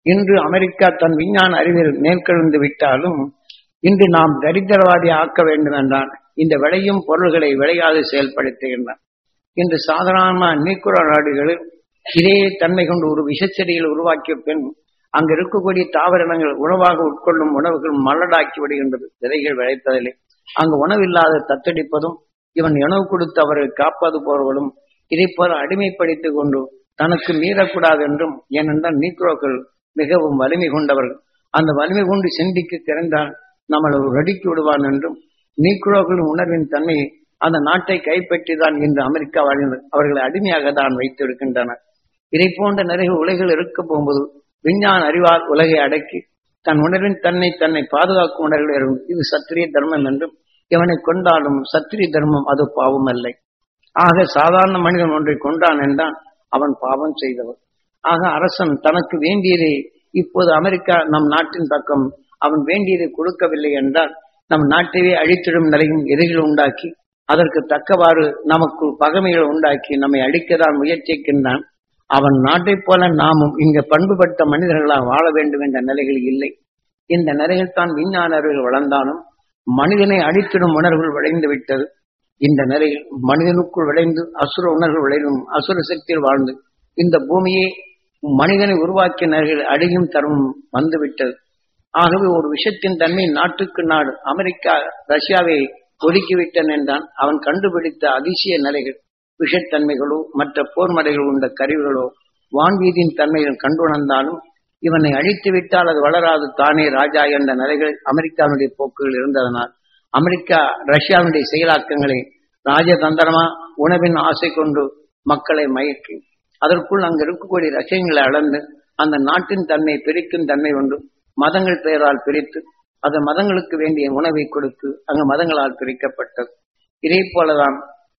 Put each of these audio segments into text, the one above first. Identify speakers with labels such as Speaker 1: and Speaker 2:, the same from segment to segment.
Speaker 1: இன்று அமெரிக்கா தன் விஞ்ஞான அறிவில் மேற்கொண்டு விட்டாலும் இன்று நாம் தரித்திரவாதி ஆக்க வேண்டும் என்றால் இந்த விளையும் பொருள்களை விளையாது செயல்படுத்துகின்றான் இன்று சாதாரண நீக்குற நாடுகளில் இதே தன்மை கொண்டு ஒரு விஷச்செடியில் உருவாக்கிய பின் அங்கு இருக்கக்கூடிய தாவரங்கள் உணவாக உட்கொள்ளும் உணவுகள் மலடாக்கி விடுகின்றது விதைகள் விளைப்பதில்லை அங்கு உணவில்லாத தத்தடிப்பதும் இவன் உணவு கொடுத்து அவரை காப்பது போர்களும் இதை போல அடிமைப்படுத்திக் கொண்டு தனக்கு மீறக்கூடாது என்றும் ஏனென்றால் நீக்ரோக்கள் மிகவும் வலிமை கொண்டவர்கள் அந்த வலிமை கொண்டு சிந்திக்கு திறந்தால் நம்மளை வெடிக்கி விடுவான் என்றும் நீக்ரோக்களின் உணர்வின் தன்மையை அந்த நாட்டை கைப்பற்றி தான் இன்று அமெரிக்கா வாழ்ந்தது அவர்களை அடிமையாக தான் வைத்திருக்கின்றனர் இதை போன்ற நிறைய உலகில் இருக்க போகும்போது விஞ்ஞான அறிவால் உலகை அடக்கி தன் உணர்வின் தன்னை தன்னை பாதுகாக்கும் உணர்வில் இருக்கும் இது சத்திரிய தர்மம் என்றும் இவனை கொண்டாலும் சத்திரிய தர்மம் அது பாவம் அல்ல ஆக சாதாரண மனிதன் ஒன்றை கொண்டான் என்றான் அவன் பாவம் செய்தவன் ஆக அரசன் தனக்கு வேண்டியதை இப்போது அமெரிக்கா நம் நாட்டின் பக்கம் அவன் வேண்டியதை கொடுக்கவில்லை என்றால் நம் நாட்டையே அழித்திடும் நிலையும் எதிரிகள் உண்டாக்கி அதற்கு தக்கவாறு நமக்கு பகமைகளை உண்டாக்கி நம்மை அழிக்கதான் முயற்சிக்கின்றான் அவன் நாட்டைப் போல நாமும் இங்க பண்புபட்ட மனிதர்களாக வாழ வேண்டும் என்ற நிலைகள் இல்லை இந்த நிலையில் தான் விஞ்ஞான அறிவுகள் வளர்ந்தாலும் மனிதனை அழித்திடும் உணர்வுகள் விளைந்து விட்டது இந்த நிலையில் மனிதனுக்குள் விளைந்து அசுர உணர்வுகள் விளைந்தும் அசுர சக்தியில் வாழ்ந்து இந்த பூமியை மனிதனை உருவாக்கிய நிலைகள் அழியும் தரும் வந்துவிட்டது ஆகவே ஒரு விஷயத்தின் தன்மை நாட்டுக்கு நாடு அமெரிக்கா ரஷ்யாவை ஒதுக்கிவிட்டன் என்றான் அவன் கண்டுபிடித்த அதிசய நிலைகள் விஷத்தன்மைகளோ மற்ற போர் மலைகள் உண்ட கருவிகளோ வான்வீதியின் தன்மைகள் கண்டுணர்ந்தாலும் இவனை அழித்து விட்டால் அது வளராது தானே ராஜா என்ற நிலைகள் அமெரிக்காவுடைய போக்குகள் இருந்ததனால் அமெரிக்கா ரஷ்யாவுடைய செயலாக்கங்களை ராஜதந்திரமா உணவின் ஆசை கொண்டு மக்களை மயக்கி அதற்குள் அங்கு இருக்கக்கூடிய ரஷ்யங்களை அளந்து அந்த நாட்டின் தன்மை பிரிக்கும் தன்மை கொண்டு மதங்கள் பெயரால் பிரித்து அந்த மதங்களுக்கு வேண்டிய உணவை கொடுத்து அங்கு மதங்களால் பிரிக்கப்பட்டது இதே போலதான்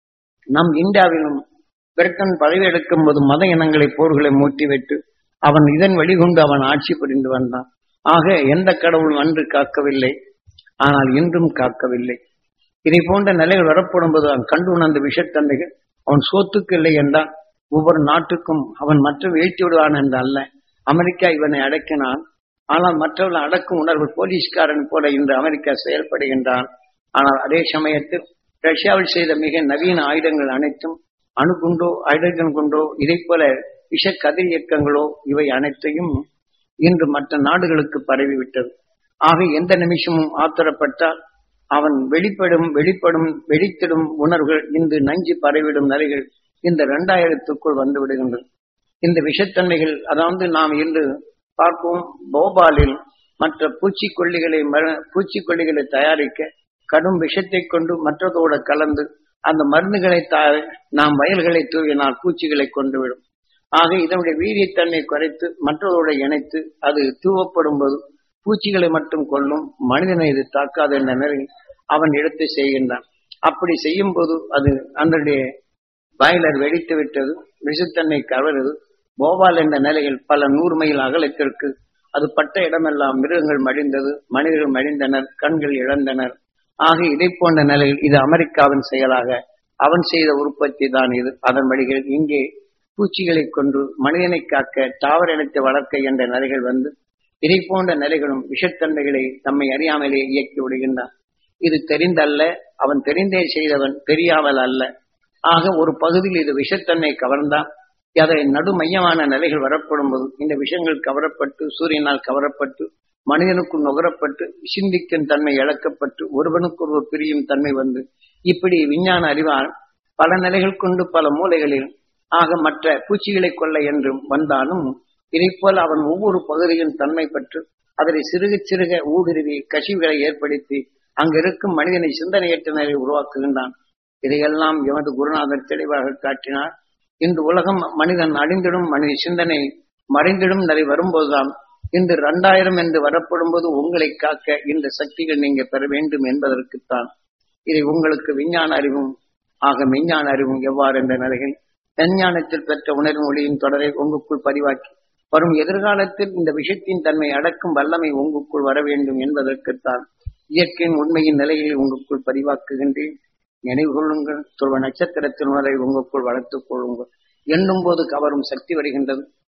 Speaker 1: நம் இந்தியாவிலும் பிரிட்டன் பதவி எடுக்கும் போது மத இனங்களை போர்களை மூட்டிவிட்டு அவன் இதன் வழிகொண்டு அவன் ஆட்சி புரிந்து வந்தான் ஆக எந்த கடவுளும் அன்று காக்கவில்லை ஆனால் இன்றும் காக்கவில்லை இதை போன்ற நிலைகள் வரப்படும் போது அவன் கண்டு உணர்ந்த விஷத்தன்மைகள் அவன் சோத்துக்கு இல்லை என்றால் ஒவ்வொரு நாட்டுக்கும் அவன் மற்ற வீழ்த்தி விடுவான் என்று அல்ல அமெரிக்கா இவனை அடக்கினான் ஆனால் மற்றவர்கள் அடக்கும் உணர்வு போலீஸ்காரன் போல இன்று அமெரிக்கா செயல்படுகின்றான் ஆனால் அதே சமயத்தில் ரஷ்யாவில் செய்த மிக நவீன ஆயுதங்கள் அனைத்தும் அணுகுண்டோ ஹைட்ரஜன் குண்டோ இதை போல விஷ கதிர் இயக்கங்களோ இவை அனைத்தையும் இன்று மற்ற நாடுகளுக்கு பரவிவிட்டது ஆக எந்த நிமிஷமும் ஆத்திரப்பட்டால் அவன் வெளிப்படும் வெளிப்படும் வெடித்திடும் உணர்வுகள் இன்று நஞ்சு பரவிடும் நிலைகள் இந்த இரண்டாயிரத்துக்குள் வந்து விடுகின்றது இந்த விஷத்தன்மைகள் அதாவது நாம் இன்று பார்ப்போம் போபாலில் மற்ற பூச்சிக்கொல்லிகளை பூச்சிக்கொல்லிகளை தயாரிக்க கடும் விஷத்தை கொண்டு மற்றதோடு கலந்து அந்த மருந்துகளை நாம் வயல்களை தூவினால் பூச்சிகளை கொண்டுவிடும் ஆக இதனுடைய வீரியத்தன்மை குறைத்து மற்றதோடு இணைத்து அது தூவப்படும் போது பூச்சிகளை மட்டும் கொள்ளும் மனிதனை இது தாக்காது என்ற நிலையில் அவன் எடுத்து செய்கின்றான் அப்படி செய்யும் போது அது அதனுடைய பாய்லர் வெடித்து விட்டது விஷத்தன்மை கவருது போபால் என்ற நிலையில் பல நூறு மைல் அகலத்திற்கு அது பட்ட இடமெல்லாம் மிருகங்கள் மடிந்தது மனிதர்கள் மடிந்தனர் கண்கள் இழந்தனர் ஆக இதை போன்ற நிலையில் இது அமெரிக்காவின் செயலாக அவன் செய்த உற்பத்தி தான் இது அதன் வழிகள் இங்கே பூச்சிகளை கொண்டு மனிதனை காக்க தாவர இனத்தை வளர்க்க என்ற நிலைகள் வந்து இதை போன்ற நிலைகளும் விஷத்தன்மைகளை தம்மை அறியாமலே இயக்கி விடுகின்றான் இது தெரிந்தல்ல அவன் தெரிந்தே செய்தவன் தெரியாமல் அல்ல ஆக ஒரு பகுதியில் இது விஷத்தன்மை கவர்ந்தான் அதை நடுமையமான நிலைகள் வரப்படும் போது இந்த விஷயங்கள் கவரப்பட்டு சூரியனால் கவரப்பட்டு மனிதனுக்குள் நுகரப்பட்டு சிந்திக்கும் தன்மை இழக்கப்பட்டு ஒருவனுக்கொருவர் பிரியும் தன்மை வந்து இப்படி விஞ்ஞான அறிவால் பல நிலைகள் கொண்டு பல மூலைகளில் ஆக மற்ற பூச்சிகளை கொள்ள என்றும் வந்தாலும் இதை போல அவன் ஒவ்வொரு பகுதியின் தன்மை பற்று அதனை சிறுக சிறுக ஊடுருவி கசிவுகளை ஏற்படுத்தி அங்கிருக்கும் மனிதனை சிந்தனையற்ற நிலையை உருவாக்குகின்றான் இதையெல்லாம் எமது குருநாதர் தெளிவாக காட்டினார் இன்று உலகம் மனிதன் அழிந்திடும் மனித சிந்தனை மறைந்திடும் நிலை வரும்போதுதான் இன்று இரண்டாயிரம் என்று வரப்படும் போது உங்களை காக்க இந்த சக்திகள் நீங்க பெற வேண்டும் என்பதற்குத்தான் இதை உங்களுக்கு விஞ்ஞான அறிவும் ஆக விஞ்ஞான அறிவும் எவ்வாறு என்ற நிலையில் விஞ்ஞானத்தில் பெற்ற உணர்வு மொழியின் தொடரை உங்களுக்குள் பதிவாக்கி வரும் எதிர்காலத்தில் இந்த விஷயத்தின் தன்மை அடக்கும் வல்லமை உங்களுக்குள் வர வேண்டும் என்பதற்குத்தான் இயற்கையின் உண்மையின் நிலையை உங்களுக்குள் பதிவாக்குகின்றேன் நினைவு கொள்ளுங்கள் துருவ நட்சத்திரத்தின் உணரை உங்களுக்குள் வளர்த்துக் கொள்ளுங்கள் எண்ணும் போது கவரும் சக்தி வருகின்றது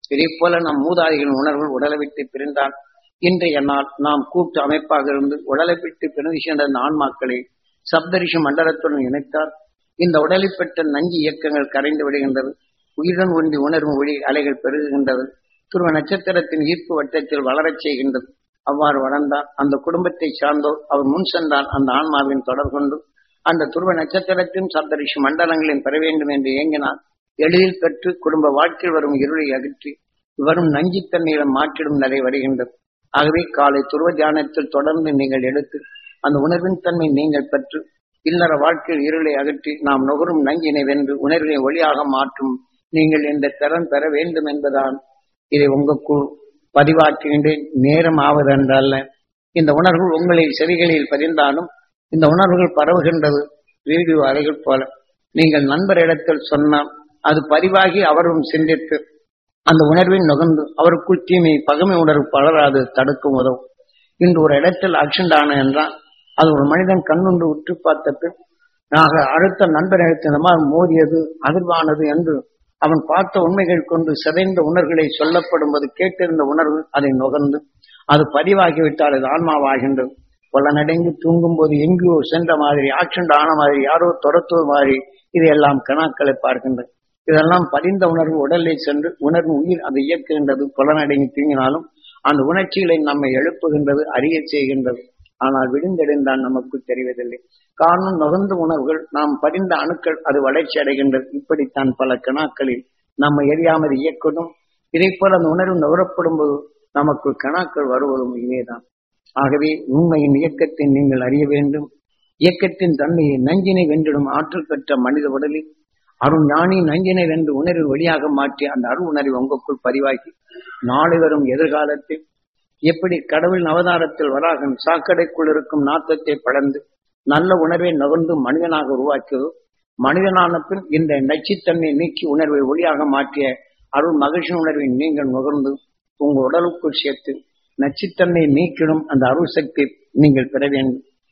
Speaker 1: இதே போல நம் மூதாதிகளின் உணர்வுகள் உடலை விட்டு பிரிந்தால் இன்றைய நாள் நாம் கூட்டு அமைப்பாக இருந்து உடலை விட்டு பிரிந்து சென்ற இந்த ஆன்மாக்களை சப்தரிஷி மண்டலத்துடன் இணைத்தால் இந்த உடலை பெற்ற நஞ்சு இயக்கங்கள் கரைந்து விடுகின்றது உயிருடன் ஒன்றி உணர்வு ஒளி அலைகள் பெருகுகின்றது துருவ நட்சத்திரத்தின் ஈர்ப்பு வட்டத்தில் வளரச் செய்கின்றது அவ்வாறு வளர்ந்தால் அந்த குடும்பத்தை சார்ந்தோர் அவர் முன் சென்றால் அந்த ஆன்மாவின் தொடர் கொண்டு அந்த துருவ நட்சத்திரத்தின் சப்தரிஷி மண்டலங்களின் பெற வேண்டும் என்று இயங்கினால் எளிதில் பெற்று குடும்ப வாழ்க்கையில் வரும் இருளை அகற்றி வரும் நஞ்சித்தன்மையிடம் மாற்றிடும் நிலை வருகின்றது ஆகவே காலை துருவ தியானத்தில் தொடர்ந்து நீங்கள் எடுத்து அந்த உணர்வின் தன்மை நீங்கள் பெற்று இல்லற வாழ்க்கையில் இருளை அகற்றி நாம் நுகரும் நஞ்சினை வென்று உணர்வினை ஒளியாக மாற்றும் நீங்கள் இந்த திறன் பெற வேண்டும் என்பதால் இதை உங்களுக்குள் பதிவாற்றுகின்றேன் நேரம் ஆவதென்றல்ல இந்த உணர்வு உங்களில் செவிகளில் பதிந்தாலும் இந்த உணர்வுகள் பரவுகின்றது ரேடியோ அலைகள் போல நீங்கள் நண்பரிடத்தில் சொன்னால் அது பதிவாகி அவரும் சிந்தித்து அந்த உணர்வின் நுகர்ந்து அவருக்குள் தீமை பகமை உணர்வு பலராது தடுக்கும் உதவும் இன்று ஒரு இடத்தில் ஆக்சிடென்ட் ஆன என்றால் அது ஒரு மனிதன் கண்ணுண்டு உற்று பார்த்த பின் நாக அடுத்த நண்பரிடத்தினமா மோதியது அதிர்வானது என்று அவன் பார்த்த உண்மைகள் கொண்டு சிதைந்த உணர்வுகளை சொல்லப்படும் போது கேட்டிருந்த உணர்வு அதை நுகர்ந்து அது பதிவாகிவிட்டால் அது ஆன்மாவாகின்றது கொள்ளநடைந்து தூங்கும் போது எங்கேயோ சென்ற மாதிரி ஆக்சிடென்ட் ஆன மாதிரி யாரோ துரத்துவது மாதிரி இதையெல்லாம் கணாக்களை பார்க்கின்றது இதெல்லாம் பதிந்த உணர்வு உடலில் சென்று உணர்வு உயிர் அதை இயக்குகின்றது புலனடங்கி தூங்கினாலும் அந்த உணர்ச்சிகளை நம்மை எழுப்புகின்றது அறிய செய்கின்றது ஆனால் விழுந்தெழுந்தான் நமக்கு தெரிவதில்லை காரணம் நுகர்ந்த உணர்வுகள் நாம் பதிந்த அணுக்கள் அது வளர்ச்சி அடைகின்றது இப்படித்தான் பல கணாக்களில் நம்ம எரியாமல் இயக்கணும் இதை போல அந்த உணர்வு நுகரப்படும் போது நமக்கு கணாக்கள் வருவதும் இதேதான் ஆகவே உண்மையின் இயக்கத்தை நீங்கள் அறிய வேண்டும் இயக்கத்தின் தன்மையை நஞ்சினை வென்றிடும் ஆற்றல் பெற்ற மனித உடலில் அருண் ஞானி நஞ்சினை வென்று உணர்வு வழியாக மாற்றி அந்த அருள் உணர்வை உங்களுக்குள் பதிவாக்கி நாளை வரும் எதிர்காலத்தில் எப்படி கடவுள் அவதாரத்தில் வராகன் சாக்கடைக்குள் இருக்கும் நாத்தத்தை படர்ந்து நல்ல உணர்வை நுகர்ந்து மனிதனாக உருவாக்கியதோ மனிதனான பின் இந்த நச்சுத்தன்மை நீக்கி உணர்வை ஒளியாக மாற்றிய அருள் மகிழ்ச்சி உணர்வை நீங்கள் நுகர்ந்து உங்கள் உடலுக்குள் சேர்த்து நச்சுத்தன்மை நீக்கிடும் அந்த அருள் சக்தி நீங்கள் பெற வேண்டும்